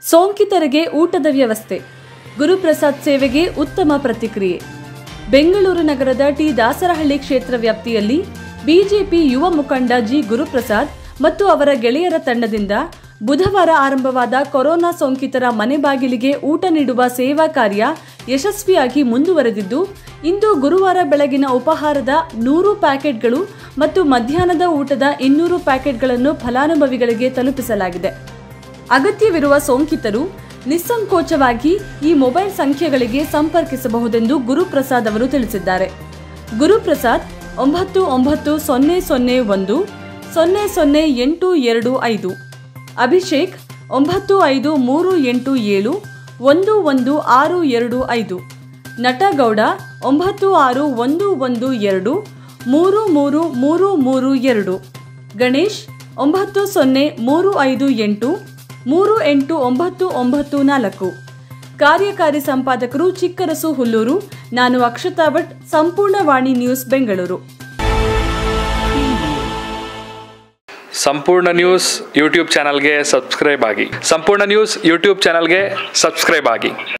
ಸೋಂಕಿತರಿಗೆ ಊಟದ ವ್ಯವಸ್ಥೆ ಗುರುಪ್ರಸಾದ್ ಸೇವೆಗೆ ಉತ್ತಮ ಪ್ರತಿಕ್ರಿಯೆ ಬೆಂಗಳೂರು ನಗರದ ಟಿ ದಾಸರಹಳ್ಳಿ ಕ್ಷೇತ್ರ ವ್ಯಾಪ್ತಿಯಲ್ಲಿ ಬಿಜೆಪಿ ಯುವ ಮುಖಂಡ ಜಿ ಗುರುಪ್ರಸಾದ್ ಮತ್ತು ಅವರ ಗೆಳೆಯರ ತಂಡದಿಂದ ಬುಧವಾರ ಆರಂಭವಾದ ಕೊರೋನಾ ಸೋಂಕಿತರ ಮನೆ ಬಾಗಿಲಿಗೆ ಊಟ ನೀಡುವ ಸೇವಾ ಕಾರ್ಯ ಯಶಸ್ವಿಯಾಗಿ ಮುಂದುವರೆದಿದ್ದು ಇಂದು ಗುರುವಾರ ಬೆಳಗಿನ ಉಪಹಾರದ ನೂರು ಪ್ಯಾಕೆಟ್ಗಳು ಮತ್ತು ಮಧ್ಯಾಹ್ನದ ಊಟದ ಇನ್ನೂರು ಪ್ಯಾಕೆಟ್ಗಳನ್ನು ಫಲಾನುಭವಿಗಳಿಗೆ ತಲುಪಿಸಲಾಗಿದೆ ಅಗತ್ಯವಿರುವ ಸೋಂಕಿತರು ನಿಸ್ಸಂಕೋಚವಾಗಿ ಈ ಮೊಬೈಲ್ ಸಂಖ್ಯೆಗಳಿಗೆ ಸಂಪರ್ಕಿಸಬಹುದೆಂದು ಗುರುಪ್ರಸಾದ್ ಅವರು ತಿಳಿಸಿದ್ದಾರೆ ಗುರುಪ್ರಸಾದ್ ಒಂಬತ್ತು ಒಂಬತ್ತು ಸೊನ್ನೆ ಸೊನ್ನೆ ಒಂದು ಸೊನ್ನೆ ಸೊನ್ನೆ ಎಂಟು ಎರಡು ಐದು ಅಭಿಷೇಕ್ ಒಂಬತ್ತು ಐದು ಮೂರು ಎಂಟು ಏಳು ಒಂದು ಒಂದು ಆರು ಎರಡು ಐದು ನಟಗೌಡ ಒಂಬತ್ತು ಆರು ಒಂದು ಒಂದು ಎರಡು ಮೂರು ಮೂರು ಮೂರು ಮೂರು ಎರಡು ಗಣೇಶ್ ಒಂಬತ್ತು ಸೊನ್ನೆ ಮೂರು ಐದು ಎಂಟು ಮೂರು ಎಂಟು ಒಂಬತ್ತು ಒಂಬತ್ತು ನಾಲ್ಕು ಕಾರ್ಯಕಾರಿ ಸಂಪಾದಕರು ಚಿಕ್ಕರಸು ಹುಲ್ಲೂರು ನಾನು ಅಕ್ಷತಾ ಭಟ್ ಸಂಪೂರ್ಣ ವಾಣಿ ನ್ಯೂಸ್ ಬೆಂಗಳೂರು ಸಂಪೂರ್ಣ ನ್ಯೂಸ್ ಯೂಟ್ಯೂಬ್ ಚಾನಲ್ಗೆ ಸಬ್ಸ್ಕ್ರೈಬ್ ಆಗಿ ಸಂಪೂರ್ಣ ನ್ಯೂಸ್ ಯೂಟ್ಯೂಬ್ ಚಾನಲ್ಗೆ ಸಬ್ಸ್ಕ್ರೈಬ್ ಆಗಿ